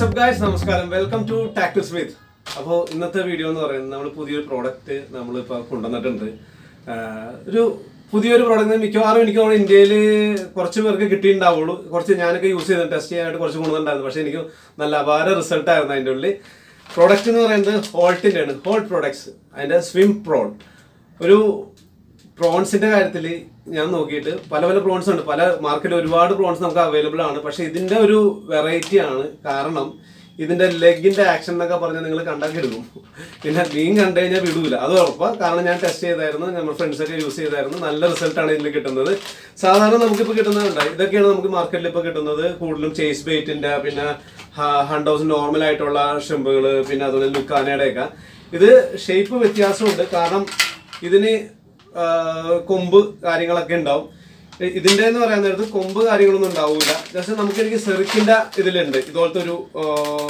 WhatsApp guys നമസ്കാരം welcome to doctor smith അപ്പോൾ ഇന്നത്തെ വീഡിയോ എന്ന് പറയുന്നത് നമ്മൾ പുതിയൊരു പ്രോഡക്റ്റ് നമ്മളിപ്പോൾ കൊണ്ടുവന്നിട്ടുണ്ട് ആഹ് ഒരു പുതിയൊരു പ്രോഡക്റ്റ് മിക്കവാറും എനിക്ക് തോന്നുന്നു ഇന്ത്യയിൽ കുറച്ച് പേർക്ക് കിട്ടിയിട്ടുണ്ടാവുള്ളൂ കുറച്ച് ഞാനൊക്കെ യൂസ് ചെയ്ത് ടെസ്റ്റ് ചെയ്യാനായിട്ട് കുറച്ച് കൊണ്ടുവന്നിട്ടുണ്ടായിരുന്നു പക്ഷേ എനിക്ക് നല്ല അപാര റിസൾട്ട് ആയിരുന്നു അതിൻ്റെ ഉള്ളിൽ പ്രോഡക്റ്റ് എന്ന് പറയുന്നത് ഹോൾട്ടിൻ്റെ ആണ് ഹോൾട്ട് പ്രോഡക്ട്സ് അതിൻ്റെ സ്വിം പ്രോൺ ഒരു പ്രോൺസിന്റെ കാര്യത്തിൽ ഞാൻ നോക്കിയിട്ട് പല പല പ്രോൺസ് ഉണ്ട് പല മാർക്കറ്റിൽ ഒരുപാട് പ്രോൺസ് നമുക്ക് അവൈലബിൾ ആണ് പക്ഷെ ഇതിന്റെ ഒരു വെറൈറ്റി ആണ് കാരണം ഇതിന്റെ ലെഗിന്റെ ആക്ഷൻ എന്നൊക്കെ പറഞ്ഞാൽ നിങ്ങൾ കണ്ടാക്കി എടുക്കും പിന്നെ മീൻ കണ്ടു കഴിഞ്ഞാൽ വിടൂല അത് ഉറപ്പാണ് കാരണം ഞാൻ ടെസ്റ്റ് ചെയ്തായിരുന്നു നമ്മുടെ ഫ്രണ്ട്സ് ഒക്കെ യൂസ് ചെയ്തായിരുന്നു നല്ല റിസൾട്ട് ആണ് ഇതിൽ കിട്ടുന്നത് സാധാരണ നമുക്കിപ്പോൾ കിട്ടുന്നതുണ്ട് ഇതൊക്കെയാണ് നമുക്ക് മാർക്കറ്റിൽ ഇപ്പോൾ കിട്ടുന്നത് കൂടുതലും ചേസ് ബെയ്റ്റിന്റെ പിന്നെ ഹണ്ട് ഹൗസ് നോർമൽ ആയിട്ടുള്ള ഷെമ്പുകൾ പിന്നെ അതുപോലെ ലുക്കാനയുടെ ഒക്കെ ഇത് ഷേപ്പ് വ്യത്യാസമുണ്ട് കാരണം ഇതിന് ആ, കൊമ്പ് കാര്യങ്ങളൊക്കെ ഉണ്ടാവും ഇ- ഇതിന്റെ എന്ന് പറയാൻ നേരത്ത് കൊമ്പ് കാര്യങ്ങളൊന്നും ഉണ്ടാവില്ല ജസ്റ്റ് നമുക്ക് എനിക്ക് സെറിക്കിന്റെ ഇതിലുണ്ട് ഇതുപോലത്തെ ഒരു ആ,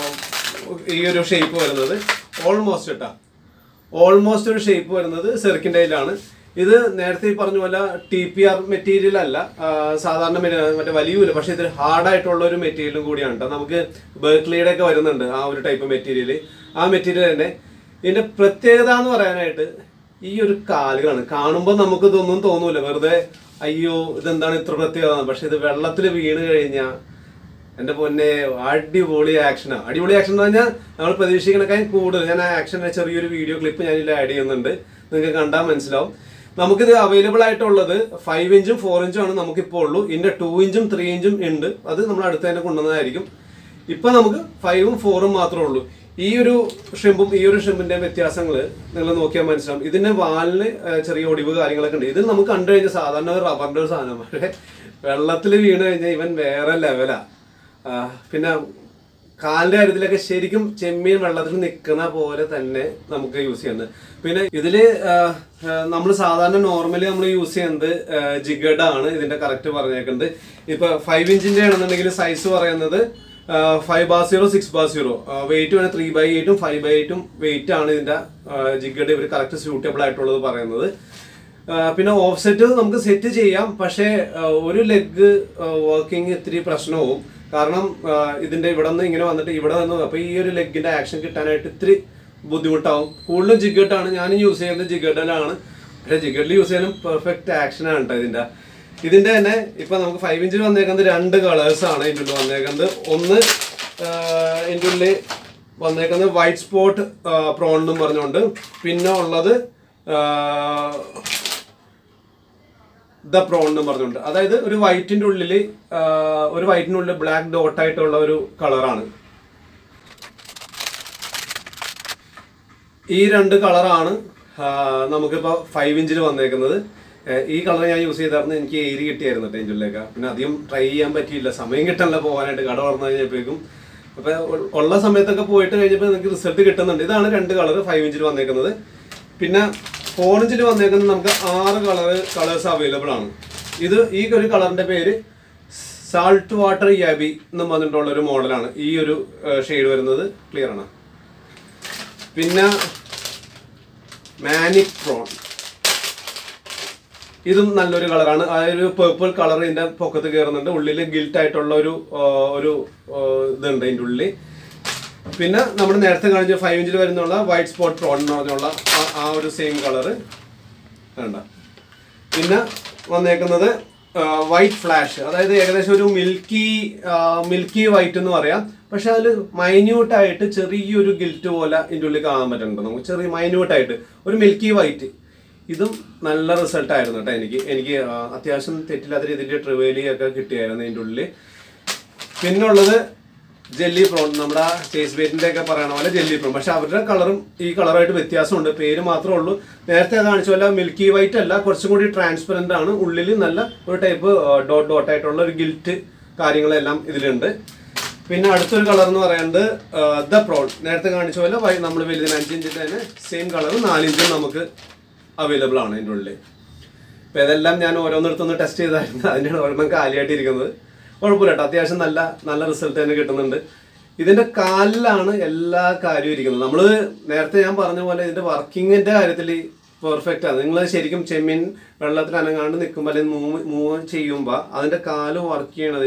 ഈ ഒരു ഷേപ്പ് വരുന്നത് ഓൾമോസ്റ്റ് ഇട്ടാ ഓൾമോസ്റ്റ് ഒരു ഷേപ്പ് വരുന്നത് സെറിക്കിൻ്റെ കയ്യിലാണ് ഇത് നേരത്തെ ഈ പറഞ്ഞ പോലെ ടി പി ആർ മെറ്റീരിയൽ അല്ല ആ, സാധാരണ മെ- മറ്റേ വലിയൂല പക്ഷെ ഇത് ഹാർഡായിട്ടുള്ള ഒരു മെറ്റീരിയലും കൂടിയാണ് ട്ടോ നമുക്ക് ബേർക്ലിയുടെ ഒക്കെ വരുന്നുണ്ട് ആ ഒരു ടൈപ്പ് മെറ്റീരിയൽ ആ മെറ്റീരിയൽ തന്നെ ഇതിന്റെ പ്രത്യേകത എന്ന് പറയാനായിട്ട് ഈ ഒരു കാലുകളാണ് കാണുമ്പോൾ നമുക്ക് ഇതൊന്നും തോന്നൂല വെറുതെ അയ്യോ ഇതെന്താണ് ഇത്ര പ്രത്യേകത പക്ഷെ ഇത് വെള്ളത്തിൽ വീണ് കഴിഞ്ഞാൽ എന്റെ പൊന്നെ അടിപൊളി ആക്ഷനാണ് അടിപൊളി ആക്ഷൻ എന്ന് പറഞ്ഞാൽ നമ്മൾ പ്രതീക്ഷിക്കണക്കാൾ കൂടുതൽ ഞാൻ ആ ആക്ഷൻ്റെ ചെറിയൊരു വീഡിയോ ക്ലിപ്പ് ഞാൻ ഇതിൽ ആഡ് ചെയ്യുന്നുണ്ട് നിങ്ങൾക്ക് കണ്ടാൽ മനസ്സിലാവും നമുക്കിത് അവൈലബിൾ ആയിട്ടുള്ളത് ഫൈവ് ഇഞ്ചും ഫോർ ഇഞ്ചും ആണ് നമുക്കിപ്പോൾ ഉള്ളൂ ഇതിന്റെ ടു ഇഞ്ചും ത്രീ ഇഞ്ചും ഉണ്ട് അത് നമ്മൾ അടുത്ത് തന്നെ കൊണ്ടുവന്നതായിരിക്കും ഇപ്പൊ നമുക്ക് ഫൈവും ഫോറും മാത്രമേ ഉള്ളൂ ഈ ഒരു ഷെമ്പും ഈ ഒരു ഷെമ്പിന്റെ വ്യത്യാസങ്ങൾ നിങ്ങൾ നോക്കിയാൽ മനസ്സിലാവും ഇതിന്റെ വാലിന് ഏഹ്, ചെറിയ ഒടിവ് കാര്യങ്ങളൊക്കെ ഉണ്ട് ഇത് നമുക്ക് കണ്ടു കഴിഞ്ഞാൽ സാധാരണ ഒരു റബ്ബറിന്റെ ഒരു സാധനം പക്ഷേ വെള്ളത്തിൽ വീണ് കഴിഞ്ഞാൽ ഇവൻ വേറെ ലെവലാ ആ, പിന്നെ കാലിന്റെ കാര്യത്തിലൊക്കെ ശരിക്കും ചെമ്മീൻ വെള്ളത്തിൽ നിൽക്കുന്ന പോലെ തന്നെ നമുക്ക് യൂസ് ചെയ്യുന്നത് പിന്നെ ഇതില് നമ്മൾ സാധാരണ നോർമലി നമ്മൾ യൂസ് ചെയ്യുന്നത് ജിഗഡ് ആണ് ഇതിന്റെ കറക്റ്റ് പറഞ്ഞേക്കുന്നത് ഇപ്പൊ ഫൈവ് ഇഞ്ചിന്റെ ആണെന്നുണ്ടെങ്കിൽ സൈസ് പറയുന്നത് five bar zero six bar zero weight വേണേൽ ത്രീ ബൈ എയ്റ്റും ഫൈവ് ബൈ എയ്റ്റും വെയിറ്റ് ആണ് ഇതിന്റെ ജിഗഡ് ഇവർ കറക്റ്റ് സ്യൂട്ടബിൾ ആയിട്ടുള്ളത് പറയുന്നത് ആ, പിന്നെ ഓഫ്സെറ്റ് നമുക്ക് സെറ്റ് ചെയ്യാം പക്ഷേ ആ, ഒരു ലെഗ് വർക്കിംഗ് ഇത്തിരി പ്രശ്നവും കാരണം ആ, ഇതിന്റെ ഇവിടെ നിന്ന് ഇങ്ങനെ വന്നിട്ട് ഇവിടെ നിന്ന് അപ്പൊ ഈ ഒരു ലെഗിന്റെ ആക്ഷൻ കിട്ടാനായിട്ട് ഇത്തിരി ബുദ്ധിമുട്ടാവും കൂടുതലും ജിഗട്ടാണ് ഞാൻ യൂസ് ചെയ്യുന്നത് ജിഗഡിലാണ് പക്ഷേ ജിഗഡിൽ യൂസ് ചെയ്യാനും പെർഫെക്റ്റ് ആക്ഷൻ ആണ് കേട്ടോ ഇതിന്റെ ഇതിന്റെ തന്നെ ഇപ്പൊ നമുക്ക് ഫൈവ് ഇഞ്ചിൽ വന്നേക്കുന്നത് രണ്ട് കളേഴ്സ് ആണ് ഇതിൻ്റെ ഉള്ളിൽ വന്നേക്കുന്നത് ഒന്ന് ആ, ഇതിൻ്റെ ഉള്ളിൽ വന്നേക്കുന്നത് വൈറ്റ് സ്പോട്ട് പ്രോൺ എന്നും പറഞ്ഞുകൊണ്ട് പിന്നെ ഉള്ളത് ആ, ദ പ്രോൺ എന്ന് പറഞ്ഞുകൊണ്ട് അതായത് ഒരു വൈറ്റിന്റെ ഉള്ളിൽ ഒരു വൈറ്റിന്റെ ഉള്ളിൽ ബ്ലാക്ക് ഡോട്ട് ആയിട്ടുള്ള ഒരു കളറാണ് ഈ രണ്ട് കളറാണ് നമുക്കിപ്പോൾ ഫൈവ് ഇഞ്ചിൽ വന്നേക്കുന്നത് ആ, ഈ കളർ ഞാൻ യൂസ് ചെയ്തായിരുന്നു എനിക്ക് ഏരി കിട്ടിയായിരുന്നു കേട്ടോ ഇതിൻ്റെ ഉള്ളിലേക്ക് പിന്നെ അധികം ട്രൈ ചെയ്യാൻ പറ്റിയില്ല സമയം കിട്ടണല്ലോ പോകാനായിട്ട് കട തുറന്നു കഴിഞ്ഞപ്പോഴേക്കും അപ്പൊ ഉ- ഉള്ള സമയത്തൊക്കെ പോയിട്ട് കഴിഞ്ഞപ്പോൾ നിങ്ങൾക്ക് റിസൾട്ട് കിട്ടുന്നുണ്ട് ഇതാണ് രണ്ട് കളർ ഫൈവ് ഇഞ്ചിൽ വന്നേക്കുന്നത് പിന്നെ ഫോർ ഇഞ്ചിൽ വന്നേക്കുന്നത് നമുക്ക് ആറ് കളർ കളേഴ്സ് അവൈലബിൾ ആണ് ഇത് ഈ ഒരു കളറിന്റെ പേര് സാൾട്ട് വാട്ടർ യാബി എന്നും പറഞ്ഞിട്ടുള്ള ഒരു മോഡലാണ് ഈ ഒരു ഷെയ്ഡ് വരുന്നത് ക്ലിയർ ആണ് പിന്നെ മാനിക് പ്രോൺ ഇതും നല്ലൊരു കളറാണ് ആ ഒരു പേർപ്പിൾ കളർ ഇതിന്റെ പൊക്കത്ത് കയറുന്നുണ്ട് ഉള്ളിൽ ഗിൽറ്റ് ആയിട്ടുള്ള ഒരു ആ, ഒരു ആ, ഇതുണ്ട് ഇതിന്റെ ഉള്ളിൽ പിന്നെ നമ്മൾ നേരത്തെ കാണിച്ച ഫൈവ് ഇഞ്ചിൽ വരുന്നുള്ള വൈറ്റ് സ്പോട്ട് പ്രോൺ എന്ന് പറഞ്ഞുള്ള ആ- ആ ഒരു സെയിം കളറ് വേണ്ട പിന്നെ വന്നേക്കുന്നത് വൈറ്റ് ഫ്ലാഷ് അതായത് ഏകദേശം ഒരു മിൽക്കി മിൽക്കി വൈറ്റ് എന്ന് പറയാം പക്ഷെ അതിൽ മൈന്യൂട്ടായിട്ട് ചെറിയൊരു ഗിൽറ്റ് പോലെ ഇതിൻ്റെ ഉള്ളിൽ കാണാൻ പറ്റുന്നുണ്ട് നമുക്ക് ചെറിയ മൈന്യൂട്ടായിട്ട് ഒരു മിൽക്കി വൈറ്റ് ഇതും നല്ല റിസൾട്ട് ആയിരുന്നു കേട്ടോ എനിക്ക് എനിക്ക് ആ, അത്യാവശ്യം തെറ്റില്ലാത്ത രീതിയിൽ ട്രിവേലി ഒക്കെ കിട്ടിയായിരുന്നു ഇതിൻ്റെ ഉള്ളിൽ പിന്നുള്ളത് ജെല്ലി പ്രോൺ നമ്മുടെ ചേസ് ബേറ്റിന്റെ ഒക്കെ പറയണ പോലെ ജെല്ലി പ്രോൺ പക്ഷെ അവരുടെ കളറും ഈ കളറായിട്ട് വ്യത്യാസമുണ്ട് പേര് മാത്രമേ ഉള്ളൂ നേരത്തെ കാണിച്ച പോലെ മിൽക്കി വൈറ്റ് അല്ല കുറച്ചും കൂടി ട്രാൻസ്പെറന്റ് ആണ് ഉള്ളിൽ നല്ല ഒരു ടൈപ്പ് ഡോട്ട് ഡോട്ട് ആയിട്ടുള്ള ഒരു ഗിൽറ്റ് കാര്യങ്ങളെല്ലാം ഇതിലുണ്ട് പിന്നെ അടുത്തൊരു കളർ എന്ന് പറയുന്നത് ദ പ്രോൺ നേരത്തെ കാണിച്ച പോലെ നമ്മൾ വലുതിന് അഞ്ചിഞ്ചിന്റെ തന്നെ സെയിം കളർ നാലിഞ്ചും നമുക്ക് അവൈലബിൾ ആണ് ഇതിൻ്റെ ഉള്ളിൽ അപ്പൊ ഇതെല്ലാം ഞാൻ ഓരോന്നിടത്തൊന്ന് ടെസ്റ്റ് ചെയ്തായിരുന്നു അതിനാണ് ഒരെണ്ണം കാലിയായിട്ടിരിക്കുന്നത് കുഴപ്പമില്ല കേട്ടോ അത്യാവശ്യം നല്ല നല്ല റിസൾട്ട് തന്നെ കിട്ടുന്നുണ്ട് ഇതിന്റെ കാലിലാണ് എല്ലാ കാര്യവും ഇരിക്കുന്നത് നമ്മൾ നേരത്തെ ഞാൻ പറഞ്ഞ പോലെ ഇതിന്റെ വർക്കിങ്ങിന്റെ കാര്യത്തിൽ പെർഫെക്റ്റ് ആണ് നിങ്ങൾ ശരിക്കും ചെമ്മീൻ വെള്ളത്തിൽ അനങ്ങാണ്ട് നിൽക്കുമ്പോൾ അല്ലെങ്കിൽ മൂവ് മൂവ് ചെയ്യുമ്പോൾ അതിന്റെ കാല് വർക്ക് ചെയ്യണതിന്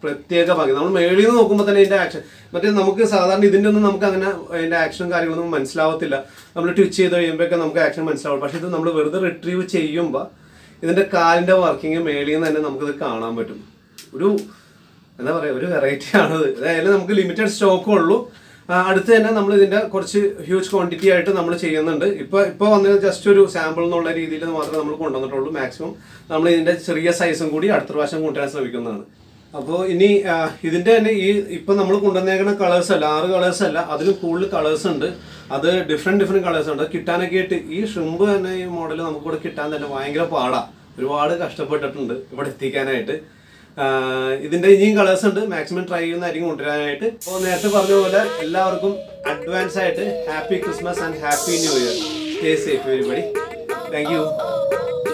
പ്രത്യേക ഭംഗി നമ്മൾ മേളിൽ നിന്ന് നോക്കുമ്പോൾ തന്നെ ഇതിന്റെ ആക്ഷൻ മറ്റേ നമുക്ക് സാധാരണ ഇതിന്റെ ഒന്നും നമുക്ക് അങ്ങനെ അതിന്റെ ആക്ഷനും കാര്യങ്ങളൊന്നും മനസ്സിലാവത്തില്ല നമ്മൾ ട്വിച്ച് ചെയ്ത് കഴിയുമ്പോഴൊക്കെ നമുക്ക് ആക്ഷൻ മനസ്സിലാവും പക്ഷെ ഇത് നമ്മൾ വെറുതെ റിട്രീവ് ചെയ്യുമ്പോൾ ഇതിന്റെ കാലിന്റെ വർക്കിംഗ് മേളിൽ നിന്ന് തന്നെ നമുക്കിത് കാണാൻ പറ്റും ഒരു എന്താ പറയുക ഒരു വെറൈറ്റി ആണത് അതായത് നമുക്ക് ലിമിറ്റഡ് സ്റ്റോക്കേ ഉള്ളൂ ആ, അടുത്ത് തന്നെ നമ്മൾ ഇതിന്റെ കുറച്ച് ഹ്യൂജ് ക്വാണ്ടിറ്റി ആയിട്ട് നമ്മൾ ചെയ്യുന്നുണ്ട് ഇപ്പൊ ഇപ്പൊ വന്നത് ജസ്റ്റ് ഒരു സാമ്പിൾ എന്നുള്ള രീതിയിൽ മാത്രമേ നമ്മൾ കൊണ്ടുവന്നിട്ടുള്ളൂ മാക്സിമം നമ്മൾ ഇതിന്റെ ചെറിയ സൈസും കൂടി അടുത്ത പ്രാവശ്യം കൊണ്ടുവരാൻ ശ്രമിക്കുന്നതാണ് അപ്പോൾ ഇനി ആ, ഇതിന്റെ തന്നെ ഈ ഇപ്പൊ നമ്മൾ കൊണ്ടുവന്നേക്കുന്ന കളേഴ്സ് അല്ല ആറ് കളേഴ്സ് അല്ല അതിലും കൂടുതൽ കളേഴ്സ് ഉണ്ട് അത് ഡിഫറെന്റ് ഡിഫറെന്റ് കളേഴ്സ് ഉണ്ട് കിട്ടാനൊക്കെ ആയിട്ട് ഈ ഷ്രിമ്പ് തന്നെ ഈ മോഡൽ നമുക്ക് ഇവിടെ കിട്ടാൻ തന്നെ ഭയങ്കര പാടാ ഒരുപാട് കഷ്ടപ്പെട്ടിട്ടുണ്ട് ഇവിടെ എത്തിക്കാനായിട്ട് ആഹ് ഇതിന്റെ ഇനിയും കളേഴ്സ് ഉണ്ട് മാക്സിമം ട്രൈ ചെയ്യുന്നതായിരിക്കും കൊണ്ടുവരാനായിട്ട് അപ്പോൾ നേരത്തെ പറഞ്ഞ പോലെ എല്ലാവർക്കും അഡ്വാൻസ് ആയിട്ട് happy Christmas and happy new year stay safe everybody thank U